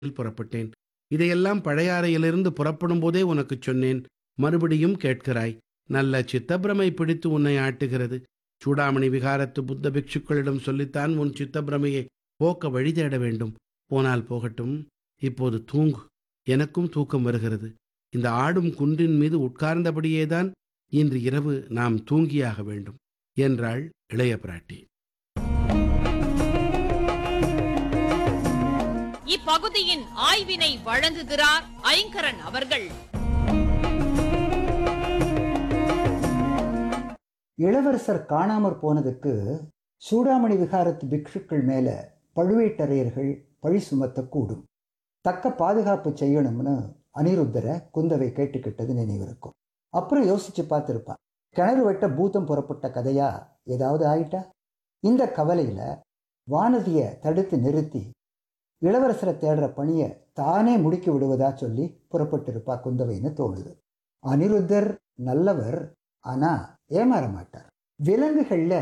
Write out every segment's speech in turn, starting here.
புறப்பட்டேன் இதையெல்லாம் பழையாறையிலிருந்து புறப்படும் போதே உனக்குச் சொன்னேன் மறுபடியும் கேட்கிறாய் நல்ல சித்தப்பிரமை பிடித்து உன்னை ஆட்டுகிறது சூடாமணி விகாரத்து புத்த பிக்ஷுக்களிடம் சொல்லித்தான் உன் சித்தப்பிரமையை போக்க வழி தேட வேண்டும் போனால் போகட்டும் இப்போது தூங்கு எனக்கும் தூக்கம் வருகிறது இந்த ஆடும் குன்றின் மீது உட்கார்ந்தபடியேதான் இன்று இரவு நாம் தூங்கியாக வேண்டும் என்றாள் இளைய பிராட்டி இப்பகுதியின் ஆய்வினை வழங்குகிறார் ஐங்கரன் அவர்கள் இளவரசர் காணாமற் போனதுக்கு சூடாமணி விகாரத்து பிக்ஷுக்கள் மேல பழுவேட்டரையர்கள் பழி சுமத்தக்கூடும் தக்க பாதுகாப்பு செய்யணும்னு அனிருத்தரை குந்தவை கேட்டுக்கிட்டது நினைவிருக்கும் அப்புறம் யோசிச்சு பார்த்துருப்பான் கிணறு வெட்ட பூதம் புறப்பட்ட கதையா ஏதாவது ஆயிட்டா இந்த கவலையில வானதியை தடுத்து நிறுத்தி இளவரசரை தேடுற பணியை தானே முடுக்கி விடுவதா சொல்லி புறப்பட்டிருப்பா குந்தவைன்னு தோணுது அனிருத்தர் நல்லவர் ஆனா ஏமாற மாட்டார் விலங்குகள்ல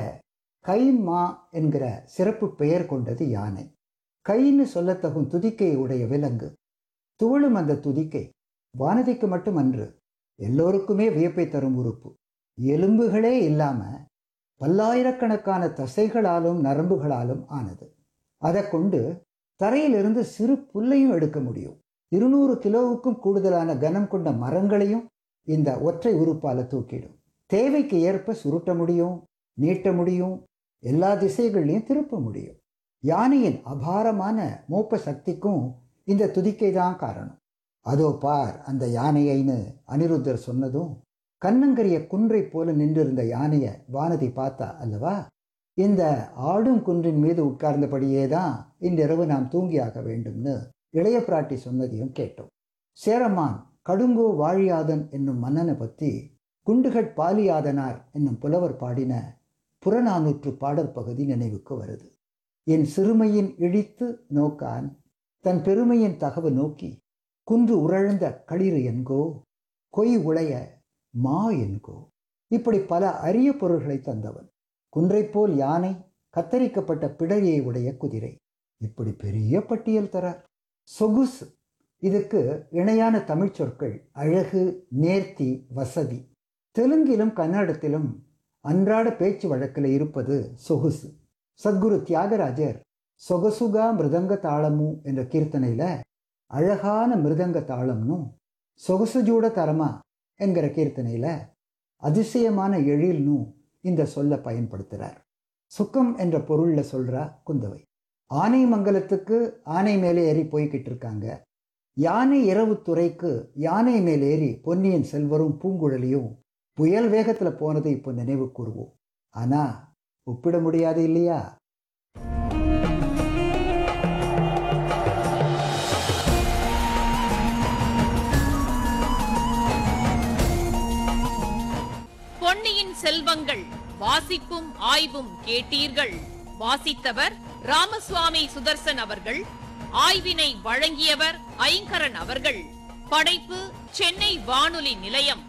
கைமா என்கிற சிறப்பு பெயர் கொண்டது யானை கைன்னு சொல்லத்தகும் துதிக்கை உடைய விலங்கு துவளும் அந்த துதிக்கை வானதிக்கு மட்டுமன்று எல்லோருக்குமே வியப்பை தரும் உறுப்பு எலும்புகளே இல்லாம பல்லாயிரக்கணக்கான தசைகளாலும் நரம்புகளாலும் ஆனது அதை கொண்டு தரையிலிருந்து சிறு புல்லையும் எடுக்க முடியும் இருநூறு கிலோவுக்கும் கூடுதலான கனம் கொண்ட மரங்களையும் இந்த ஒற்றை உறுப்பால தூக்கிடும் தேவைக்கு ஏற்ப சுருட்ட முடியும் நீட்ட முடியும் எல்லா திசைகள்லையும் திருப்ப முடியும் யானையின் அபாரமான மோப்ப சக்திக்கும் இந்த துதிக்கை தான் காரணம் அதோ பார் அந்த யானையைன்னு அனிருத்தர் சொன்னதும் கண்ணங்கரிய குன்றை போல நின்றிருந்த யானையை வானதி பார்த்தா அல்லவா இந்த ஆடும் குன்றின் மீது உட்கார்ந்தபடியே தான் இன்றிரவு நாம் தூங்கியாக வேண்டும்னு இளைய பிராட்டி சொன்னதையும் கேட்டோம் சேரமான் கடுங்கோ வாழியாதன் என்னும் மன்னனை பற்றி குண்டுகட் பாலியாதனார் என்னும் புலவர் பாடின புறநானூற்று பாடற் பகுதி நினைவுக்கு வருது என் சிறுமையின் இழித்து நோக்கான் தன் பெருமையின் தகவு நோக்கி குன்று உரழ்ந்த களிறு என்கோ கொய் உளைய மா என்கோ இப்படி பல அரிய பொருள்களை தந்தவன் குன்றைப்போல் யானை கத்தரிக்கப்பட்ட பிடரியை உடைய குதிரை இப்படி பெரிய பட்டியல் தரார் சொகுசு இதுக்கு இணையான தமிழ் சொற்கள் அழகு நேர்த்தி வசதி தெலுங்கிலும் கன்னடத்திலும் அன்றாட பேச்சு வழக்கில் இருப்பது சொகுசு சத்குரு தியாகராஜர் சொகசுகா மிருதங்க தாளமு என்ற கீர்த்தனையில அழகான மிருதங்க தாளம்னும் சொகசுஜூட தரமா என்கிற கீர்த்தனையில அதிசயமான எழில்னும் இந்த சொல்ல பயன்படுத்துறார் சுக்கம் என்ற பொருள்ல சொல்றா குந்தவை ஆனை மங்கலத்துக்கு ஆனை மேலே ஏறி போய்கிட்டு இருக்காங்க யானை இரவு துறைக்கு யானை மேல் ஏறி பொன்னியின் செல்வரும் பூங்குழலியும் புயல் வேகத்துல போனதை இப்போ நினைவு கூறுவோம் ஆனா ஒப்பிட முடியாது இல்லையா பொன்னியின் செல்வங்கள் வாசிப்பும் ஆய்வும் கேட்டீர்கள் வாசித்தவர் ராமசுவாமி சுதர்சன் அவர்கள் ஆய்வினை வழங்கியவர் ஐங்கரன் அவர்கள் படைப்பு சென்னை வானொலி நிலையம்